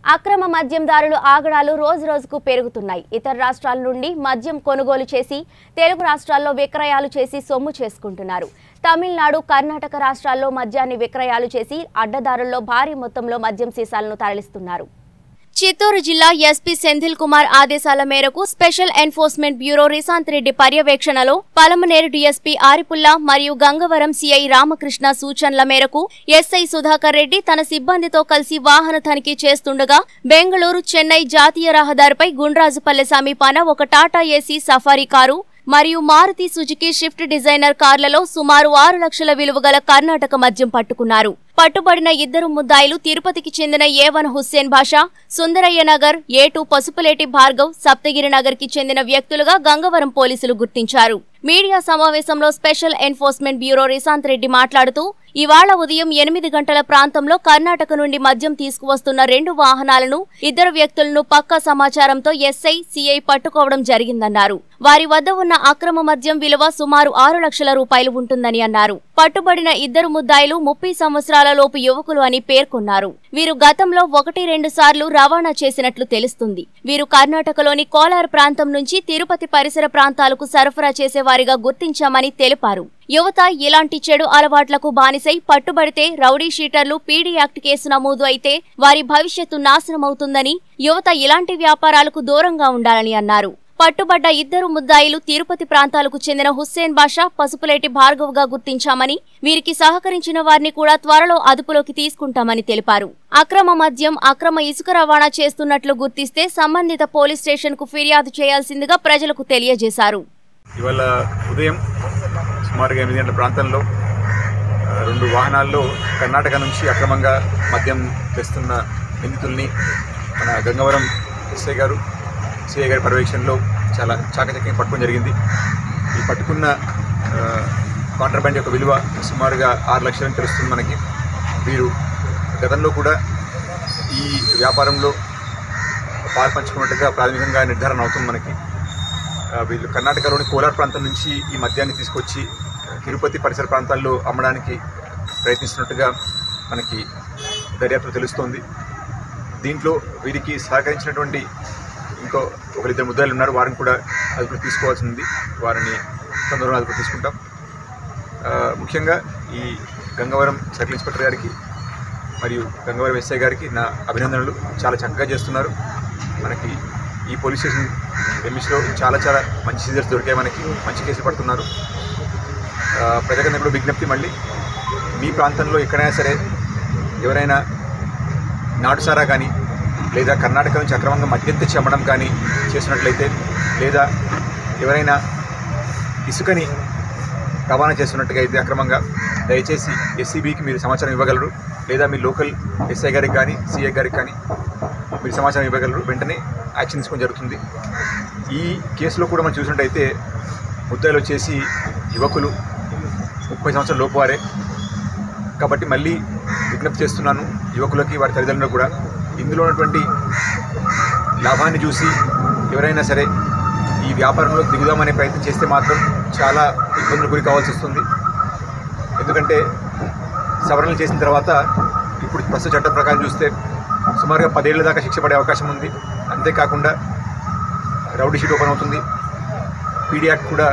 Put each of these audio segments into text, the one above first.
అక్రమ మద్యం దారులు ఆగడాలు రోజు రోజుకు పెరుగుతున్నాయి ఇతర రాష్ట్రాల నుండి మద్యం కొనుగోలు చేసి తెలుగు రాష్ట్రాల్లో విక్రయాలు చేసి సొమ్ము చేసుకుంటున్నారు తమిళనాడు కర్ణాటక రాష్ట్రాల్లో మద్యాన్ని విక్రయాలు చేసి అడ్డదారుల్లో భారీ మొత్తంలో మద్యం సీసాలను తరలిస్తున్నారు చిత్తూరు జిల్లా ఎస్పీ సెంథిల్ కుమార్ ఆదేశాల మేరకు special enforcement bureau Rishanth Reddy పర్యవేక్షణలో పలమనేరు డీఎస్పీ ఆరిపుల్లా మరియు గంగవరం సిఐ రామకృష్ణ సూచనల మేరకు ఎస్ఐ సుధాకర్ రెడ్డి తన సిబ్బందితో కలిసి వాహన తనిఖీ చేస్తుండగా బెంగళూరు చెన్నై జాతీయ రహదారిపై గుండ్రాజుపల్లె సమీపాన ఒక టాటా ఏసీ సఫారీ కారు మరియు మారుతి సుజుకి షిఫ్ట్ డిజైనర్ కార్లలో సుమారు ఆరు లక్షల విలువ గల కర్ణాటక మద్యం పట్టుకున్నారు పట్టుబడిన ఇద్దరు ముద్దాయిలు తిరుపతికి చెందిన A one Hussain Basha Sundaraiah Nagar A two Pasupuleti Bhargav Saptagiri Nagar కి చెందిన వ్యక్తులుగా గంగవరం పోలీసులు గుర్తించారు మీడియా సమావేశంలో special enforcement bureau Rishanth Reddy మాట్లాడుతూ ఇవాళ ఉదయం ఎనిమిది గంటల ప్రాంతంలో కర్ణాటక నుండి మద్యం తీసుకువస్తున్న రెండు వాహనాలను ఇద్దరు వ్యక్తులను పక్కా సమాచారంతో ఎస్ఐ సిఐ పట్టుకోవడం జరిగిందన్నారు వారి వద్ద ఉన్న అక్రమ మద్యం విలువ సుమారు ఆరు లక్షల రూపాయలు ఉంటుందని అన్నారు పట్టుబడిన ఇద్దరు ముద్దాయిలు ముప్పై సంవత్సరాల లోపు యువకులు అని పేర్కొన్నారు వీరు గతంలో ఒకటి రెండు సార్లు రవాణా చేసినట్లు తెలుస్తుంది వీరు కర్ణాటకలోని కోలార్ ప్రాంతం నుంచి తిరుపతి పరిసర ప్రాంతాలకు సరఫరా చేసేవారిగా గుర్తించామని తెలిపారు యువత ఇలాంటి చెడు అలవాట్లకు బానిసై పట్టుబడితే రౌడీ షీటర్లు పీడీ యాక్ట్ కేసు నమోదు అయితే వారి భవిష్యత్తు నాశనమవుతుందని యువత ఇలాంటి వ్యాపారాలకు దూరంగా ఉండాలని అన్నారు పట్టుబడ్డ ఇద్దరు ముద్దాయిలు తిరుపతి ప్రాంతాలకు చెందిన హుస్సేన్ బాషా పసుపులేటి భార్గవ్గా గుర్తించామని వీరికి సహకరించిన వారిని కూడా త్వరలో అదుపులోకి తీసుకుంటామని తెలిపారు అక్రమ మద్యం అక్రమ ఇసుక రవాణా చేస్తున్నట్లు గుర్తిస్తే సంబంధిత పోలీస్ స్టేషన్ కు ఫిర్యాదు చేయాల్సిందిగా ప్రజలకు తెలియజేశారు ఇవాళ ఉదయం సుమారుగా ఎనిమిది గంటల ప్రాంతంలో ఆ, రెండు వాహనాల్లో కర్ణాటక నుంచి అక్రమంగా మద్యం తెస్తున్న నిందితుల్ని మన గంగవరం ఎస్ఐ గారు సిఐ గారి పర్యవేక్షణలో చాలా చాకచక్యంగా పట్టుకోవడం జరిగింది ఈ పట్టుకున్న కాంట్రాబ్యాండ్ యొక్క విలువ సుమారుగా ఆరు లక్షలని తెలుస్తుంది మనకి వీరు గతంలో కూడా ఈ వ్యాపారంలో పాల్పంచుకున్నట్టుగా ప్రాథమికంగా నిర్ధారణ అవుతుంది మనకి ఆ, వీళ్ళు కర్ణాటకలోని కోలార్ ప్రాంతం నుంచి ఈ మద్యాన్ని తీసుకొచ్చి తిరుపతి పరిసర ప్రాంతాల్లో అమ్మడానికి ప్రయత్నిస్తున్నట్టుగా మనకి దర్యాప్తు తెలుస్తోంది దీంట్లో వీరికి సహకరించినటువంటి ఇంకో ఒకరిద్దరు ముద్దాయిలు ఉన్నారు వారిని కూడా అదుపులో తీసుకోవాల్సి ఉంది వారిని తొందరగా అదుపు తీసుకుంటాం ఆ, ముఖ్యంగా ఈ గంగవరం సర్కిల్ ఇన్స్పెక్టర్ గారికి మరియు గంగవరం ఎస్ఐ గారికి నా అభినందనలు చాలా చక్కగా చేస్తున్నారు మనకి ఈ పోలీస్ స్టేషన్ ఎమ్మిస్లో చాలా చాలా మంచి సీజర్స్ దొరికాయి మనకి మంచి కేసులు పడుతున్నారు ఆ, ప్రజలకు కూడా విజ్ఞప్తి మళ్ళీ మీ ప్రాంతంలో ఎక్కడైనా సరే ఎవరైనా నాటుసారా కానీ లేదా కర్ణాటక నుంచి అక్రమంగా మద్యం తెచ్చి అమ్మడం కానీ చేసినట్లయితే లేదా ఎవరైనా ఇసుకని రవాణా చేస్తున్నట్టుగా అయితే అక్రమంగా దయచేసి ఎస్సీబీకి మీరు సమాచారం ఇవ్వగలరు లేదా మీ లోకల్ ఎస్ఐ గారికి కానీ సిఐ గారికి కానీ మీరు సమాచారం ఇవ్వగలరు వెంటనే యాక్షన్ తీసుకోవడం జరుగుతుంది ఈ కేసులో కూడా మనం చూసినట్టయితే ముద్దాయిలు వచ్చేసి యువకులు ముప్పై సంవత్సరాల లోపు వారే కాబట్టి మళ్ళీ విజ్ఞప్తి చేస్తున్నాను యువకులకి వారి తల్లిదండ్రులకు కూడా ఇందులో ఉన్నటువంటి లాభాన్ని చూసి ఎవరైనా సరే ఈ వ్యాపారంలో దిగుదామనే ప్రయత్నం చేస్తే మాత్రం చాలా ఇబ్బందులు గురి కావాల్సి వస్తుంది ఎందుకంటే సవరణలు చేసిన తర్వాత ఇప్పుడు ప్రస్తుత చట్టం ప్రకారం చూస్తే సుమారుగా పదేళ్ల దాకా శిక్ష పడే అవకాశం ఉంది అంతేకాకుండా రౌడీ షీట్ ఓపెన్ అవుతుంది పీడీ యాక్ట్ కూడా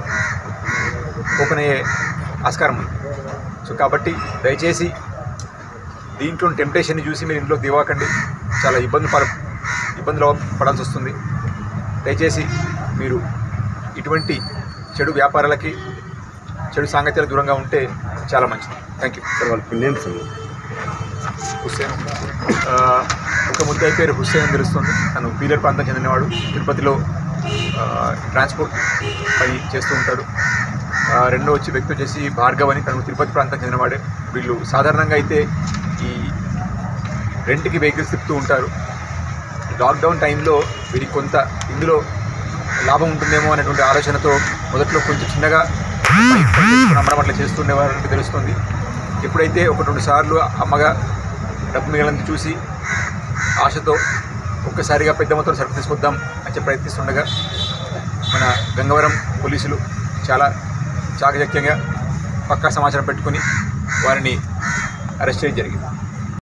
ఓపెన్ అయ్యే ఆస్కారం ఉంది సో కాబట్టి దయచేసి దీంట్లో టెంప్టేషన్ని చూసి మీరు ఇంట్లో దివాకండి చాలా ఇబ్బంది పడ ఇబ్బందులు పడాల్సి వస్తుంది దయచేసి మీరు ఇటువంటి చెడు వ్యాపారాలకి చెడు సాంగత్యాలకు దూరంగా ఉంటే చాలా మంచిది థ్యాంక్ యూ సార్ వాళ్ళ పిల్లలు హుస్సేన్ ఆ, ఒక ముద్దాయి పేరు హుస్సేన్ అని తెలుస్తుంది తను పీలర్ ప్రాంతం చెందినవాడు తిరుపతిలో ఆ, ట్రాన్స్పోర్ట్ పని చేస్తూ ఉంటాడు ఆ, రెండో వచ్చి వ్యక్తి వచ్చేసి భార్గవ్ అని తను తిరుపతి ప్రాంతం చెందినవాడే వీళ్ళు సాధారణంగా అయితే ఈ రెంట్కి వెహికల్స్ తిప్పుతూ ఉంటారు లాక్డౌన్ టైంలో వీరికి కొంత ఇందులో లాభం ఉంటుందేమో అనేటువంటి ఆలోచనతో మొదట్లో కొంచెం చిన్నగా అమ్మడం అట్లా చేస్తుండేవారంటే తెలుస్తుంది ఎప్పుడైతే ఒక రెండు సార్లు అమ్మగా డబ్బు మిగిలినంత చూసి ఆశతో ఒక్కసారిగా పెద్ద మొత్తం సరుకు తీసుకొద్దాం అని చెప్పి ప్రయత్నిస్తుండగా మన గంగవరం పోలీసులు చాలా చాకచక్యంగా పక్కా సమాచారం పెట్టుకుని వారిని అరెస్ట్ చేయడం జరిగింది